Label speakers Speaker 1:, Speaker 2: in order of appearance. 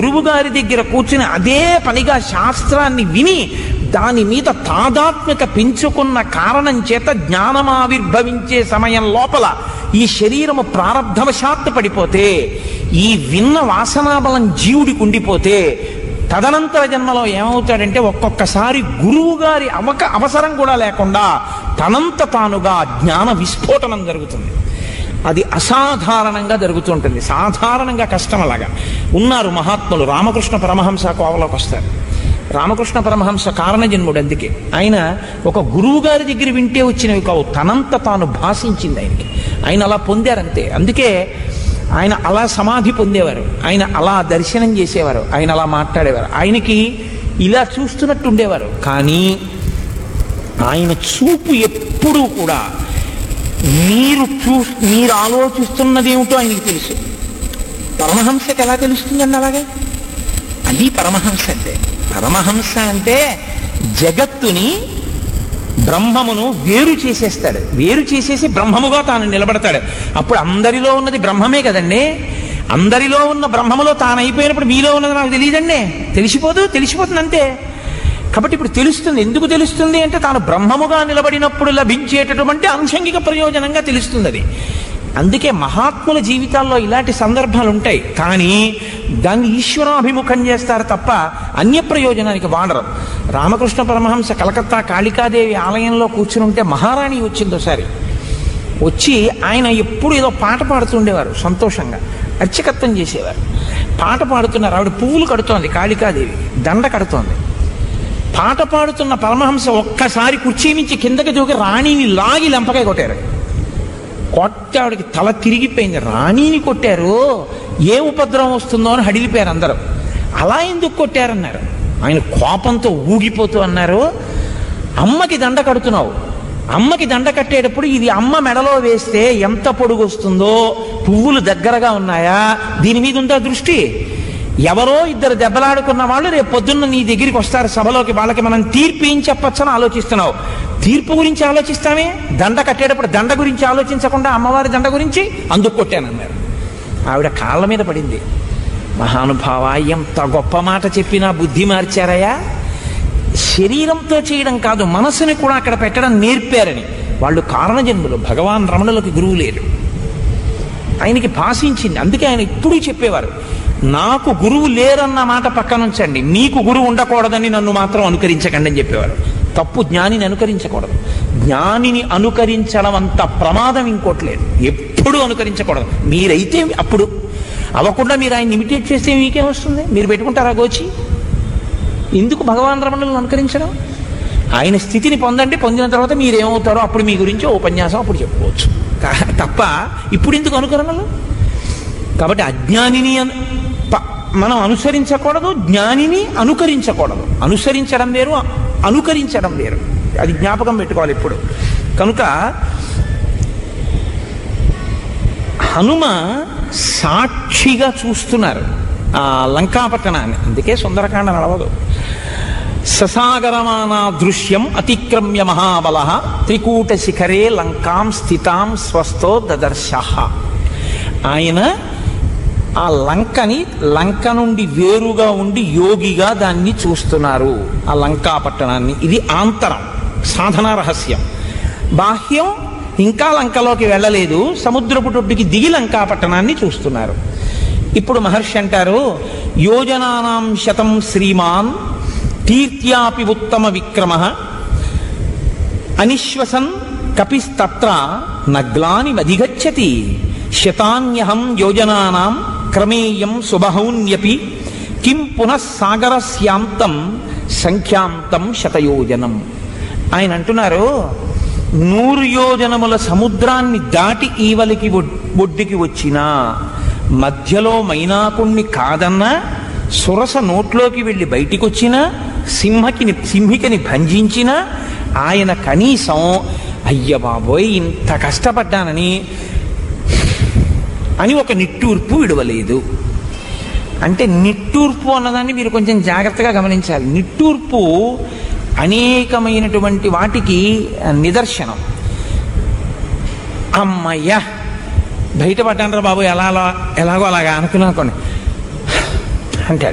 Speaker 1: గురువు గారి దగ్గర కూర్చుని అదే పనిగా శాస్త్రాన్ని విని దాని మీద తాదాత్మ్యత పెంచుకున్న కారణం చేత జ్ఞానం ఆవిర్భవించే సమయం లోపల ఈ శరీరము ప్రారంధవశాత్తు పడిపోతే ఈ విన్న వాసనాబలం జీవుడికి ఉండిపోతే తదనంతర జన్మలో ఏమవుతాడంటే ఒక్కొక్కసారి గురువు గారి అవక అవసరం కూడా లేకుండా తనంత తానుగా జ్ఞాన విస్ఫోటనం జరుగుతుంది అది అసాధారణంగా జరుగుతుంటుంది సాధారణంగా కష్టం అలాగా ఉన్నారు మహాత్ములు రామకృష్ణ పరమహంస కోవలోకి వస్తారు రామకృష్ణ పరమహంస కారణజన్ముడు అందుకే ఆయన ఒక గురువు గారి దగ్గర వింటే వచ్చినవి కావు తనంత తాను భాషించింది ఆయనకి ఆయన అలా పొందారంతే అందుకే ఆయన అలా సమాధి పొందేవారు ఆయన అలా దర్శనం చేసేవారు ఆయన అలా మాట్లాడేవారు ఆయనకి ఇలా చూస్తున్నట్టు ఉండేవారు కానీ ఆయన చూపు ఎప్పుడూ కూడా మీరు చూ మీరు ఆలోచిస్తున్నది ఏమిటో ఆయనకి తెలుసు పరమహంసకి ఎలా తెలుస్తుందండి అలాగే అది పరమహంస అంటే పరమహంస అంటే జగత్తుని బ్రహ్మమును వేరు చేసేస్తాడు వేరు చేసేసి బ్రహ్మముగా తాను నిలబడతాడు అప్పుడు అందరిలో ఉన్నది బ్రహ్మమే కదండి అందరిలో ఉన్న బ్రహ్మములో తాను అయిపోయినప్పుడు మీలో ఉన్నది నాకు తెలియదండి తెలిసిపోదు తెలిసిపోతుంది అంతే కాబట్టి ఇప్పుడు తెలుస్తుంది ఎందుకు తెలుస్తుంది అంటే తాను బ్రహ్మముగా నిలబడినప్పుడు లభించేటటువంటి ఆంశంగిక ప్రయోజనంగా తెలుస్తుంది అది అందుకే మహాత్ముల జీవితాల్లో ఇలాంటి సందర్భాలు ఉంటాయి కానీ దాన్ని ఈశ్వరాభిముఖం చేస్తారు తప్ప అన్య ప్రయోజనానికి వాడరు రామకృష్ణ పరమహంస కలకత్తా కాళికాదేవి ఆలయంలో కూర్చుని ఉంటే మహారాణి వచ్చింది ఒకసారి వచ్చి ఆయన ఎప్పుడు ఏదో పాట పాడుతుండేవారు సంతోషంగా అర్చకత్వం చేసేవారు పాట పాడుతున్నారు ఆవిడ పువ్వులు కడుతోంది కాళికాదేవి దండ కడుతోంది పాట పాడుతున్న పరమహంస ఒక్కసారి కుర్చీ నుంచి కిందకి దూకి రాణిని లాగి లెంపకాయ కొట్టారు కొట్టి ఆవిడకి తల తిరిగిపోయింది రాణిని కొట్టారు ఏ ఉపద్రవం వస్తుందో అని హడిలిపోయారు అందరూ అలా ఎందుకు కొట్టారన్నారు ఆయన కోపంతో ఊగిపోతూ అన్నారు అమ్మకి దండ కడుతున్నావు అమ్మకి దండ కట్టేటప్పుడు ఇది అమ్మ మెడలో వేస్తే ఎంత పొడుగు వస్తుందో పువ్వులు దగ్గరగా ఉన్నాయా దీని మీద ఉందా దృష్టి ఎవరో ఇద్దరు దెబ్బలాడుకున్న వాళ్ళు రేపు పొద్దున్న నీ దగ్గరికి వస్తారు సభలోకి వాళ్ళకి మనం తీర్పు ఏం చెప్పొచ్చని ఆలోచిస్తున్నావు తీర్పు గురించి ఆలోచిస్తామే దండ కట్టేటప్పుడు దండ గురించి ఆలోచించకుండా అమ్మవారి దండ గురించి అందుకు కొట్టానన్నారు ఆవిడ కాళ్ళ మీద పడింది మహానుభావ ఎంత గొప్ప మాట చెప్పినా బుద్ధి మార్చారయ్యా శరీరంతో చేయడం కాదు మనసుని కూడా అక్కడ పెట్టడం నేర్పారని వాళ్ళు కారణజన్ములు భగవాన్ రమణులకు గురువు లేరు ఆయనకి భాషించింది అందుకే ఆయన ఇప్పుడు చెప్పేవారు నాకు గురువు లేరన్న మాట పక్కనుంచండి మీకు గురువు ఉండకూడదని నన్ను మాత్రం అనుకరించకండి అని చెప్పేవారు తప్పు జ్ఞానిని అనుకరించకూడదు జ్ఞానిని అనుకరించడం అంత ప్రమాదం ఇంకోటి లేదు ఎప్పుడు అనుకరించకూడదు మీరైతే అప్పుడు అవ్వకుండా మీరు ఆయన ఇమిటేట్ చేస్తే మీకేం వస్తుంది మీరు పెట్టుకుంటారా గోచి ఎందుకు భగవాన్ రమణులను అనుకరించడం ఆయన స్థితిని పొందండి పొందిన తర్వాత మీరేమవుతారో అప్పుడు మీ గురించి ఓ ఉపన్యాసం అప్పుడు చెప్పుకోవచ్చు కా- తప్ప ఇప్పుడు ఎందుకు అనుకరణలు కాబట్టి అజ్ఞానిని అను- ప- మనం అనుసరించకూడదు జ్ఞానిని అనుకరించకూడదు అనుసరించడం వేరు అనుకరించడం వేరు అది జ్ఞాపకం పెట్టుకోవాలి ఇప్పుడు కనుక హనుమ సాక్షిగా చూస్తున్నారు ఆ లంకాపట్టణాన్ని అందుకే సుందరకాండ నడవదు ససాగరమానా దృశ్యం అతిక్రమ్య మహాబల త్రికూట శిఖరే లంకాం స్థితాం స్వస్థో దదర్శ ఆయన ఆ లంకని లంక నుండి వేరుగా ఉండి యోగిగా దాన్ని చూస్తున్నారు ఆ లంకా పట్టణాన్ని ఇది ఆంతరం సాధన రహస్యం బాహ్యం ఇంకా లంకలోకి వెళ్ళలేదు సముద్రపు టొడ్డుకి దిగి లంకా పట్టణాన్ని చూస్తున్నారు ఇప్పుడు మహర్షి అంటారు యోజనానాం శతం శ్రీమాన్ తీర్థ్యాపి ఉత్తమ విక్రమ అనిశ్వసన్ కపిస్తత్ర నగ్లాని అధిగచ్చతి శతాన్యహం యోజనానాం క్రమేయం సుబహూన్యపి కిం పునః సాగరస్యాంతం సంఖ్యాంతం శతయోజనం ఆయన అంటున్నారు నూరు యోజనముల సముద్రాన్ని దాటి ఈవలికి ఒడ్- ఒడ్డుకి వచ్చినా మధ్యలో మైనాకుణ్ణి కాదన్నా సురస నోట్లోకి వెళ్ళి బయటికి వచ్చినా సింహకిని సింహికని భంజించిన ఆయన కనీసం అయ్య బాబోయ్ ఇంత కష్టపడ్డానని అని ఒక నిట్టూర్పు విడవలేదు అంటే నిట్టూర్పు అన్నదాన్ని మీరు కొంచెం జాగ్రత్తగా గమనించాలి నిట్టూర్పు అనేకమైనటువంటి వాటికి నిదర్శనం అమ్మయ్యా బయటపడ్డానరా బాబు ఎలా అలా ఎలాగో అలాగా అనుకున్నాను అనుకోండి అంటాడు